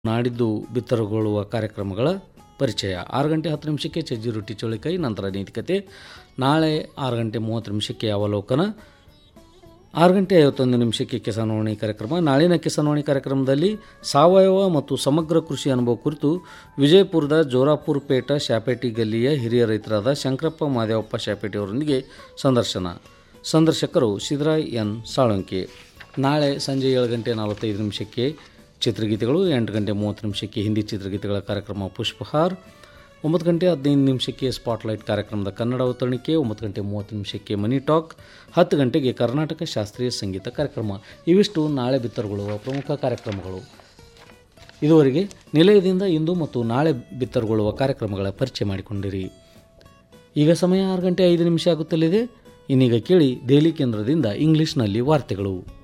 ನಾಡಿದ್ದು ಬಿತ್ತರಗೊಳ್ಳುವ ಕಾರ್ಯಕ್ರಮಗಳ ಪರಿಚಯ ಆರು ಗಂಟೆ ಹತ್ತು ನಿಮಿಷಕ್ಕೆ ಚಜ್ಜಿ ರೊಟ್ಟಿ ಚೋಳಿಕಾಯಿ ನಂತರ ನೀತಿಕತೆ ನಾಳೆ ಆರು ಗಂಟೆ ಮೂವತ್ತು ನಿಮಿಷಕ್ಕೆ ಅವಲೋಕನ ಆರು ಗಂಟೆ ಐವತ್ತೊಂದು ನಿಮಿಷಕ್ಕೆ ಕಿಸಾನವಾಣಿ ಕಾರ್ಯಕ್ರಮ ನಾಳಿನ ಕಿಸಾನವಾಣಿ ಕಾರ್ಯಕ್ರಮದಲ್ಲಿ ಸಾವಯವ ಮತ್ತು ಸಮಗ್ರ ಕೃಷಿ ಅನುಭವ ಕುರಿತು ವಿಜಯಪುರದ ಜೋರಾಪುರ ಪೇಟ ಶಾಪೇಟಿ ಗಲ್ಲಿಯ ಹಿರಿಯ ರೈತರಾದ ಶಂಕರಪ್ಪ ಮಾದೇವಪ್ಪ ಶಾಪೇಟಿ ಅವರೊಂದಿಗೆ ಸಂದರ್ಶನ ಸಂದರ್ಶಕರು ಸಿದ್ದರಾಯ್ ಎನ್ ಸಾಳಂಕಿ ನಾಳೆ ಸಂಜೆ ಏಳು ಗಂಟೆ ನಲವತ್ತೈದು ನಿಮಿಷಕ್ಕೆ ಚಿತ್ರಗೀತೆಗಳು ಎಂಟು ಗಂಟೆ ಮೂವತ್ತು ನಿಮಿಷಕ್ಕೆ ಹಿಂದಿ ಚಿತ್ರಗೀತೆಗಳ ಕಾರ್ಯಕ್ರಮ ಪುಷ್ಪಹಾರ್ ಒಂಬತ್ತು ಗಂಟೆ ಹದಿನೈದು ನಿಮಿಷಕ್ಕೆ ಸ್ಪಾಟ್ಲೈಟ್ ಕಾರ್ಯಕ್ರಮದ ಕನ್ನಡ ಅವತರಣಿಕೆ ಒಂಬತ್ತು ಗಂಟೆ ಮೂವತ್ತು ನಿಮಿಷಕ್ಕೆ ಮನಿ ಟಾಕ್ ಹತ್ತು ಗಂಟೆಗೆ ಕರ್ನಾಟಕ ಶಾಸ್ತ್ರೀಯ ಸಂಗೀತ ಕಾರ್ಯಕ್ರಮ ಇವಿಷ್ಟು ನಾಳೆ ಬಿತ್ತರಗೊಳ್ಳುವ ಪ್ರಮುಖ ಕಾರ್ಯಕ್ರಮಗಳು ಇದುವರೆಗೆ ನಿಲಯದಿಂದ ಇಂದು ಮತ್ತು ನಾಳೆ ಬಿತ್ತರಗೊಳ್ಳುವ ಕಾರ್ಯಕ್ರಮಗಳ ಪರಿಚಯ ಮಾಡಿಕೊಂಡಿರಿ ಈಗ ಸಮಯ ಆರು ಗಂಟೆ ಐದು ನಿಮಿಷ ಆಗುತ್ತಲಿದೆ ಇನ್ನೀಗ ಕೇಳಿ ದೆಹಲಿ ಕೇಂದ್ರದಿಂದ ಇಂಗ್ಲಿಷ್ನಲ್ಲಿ ವಾರ್ತೆಗಳು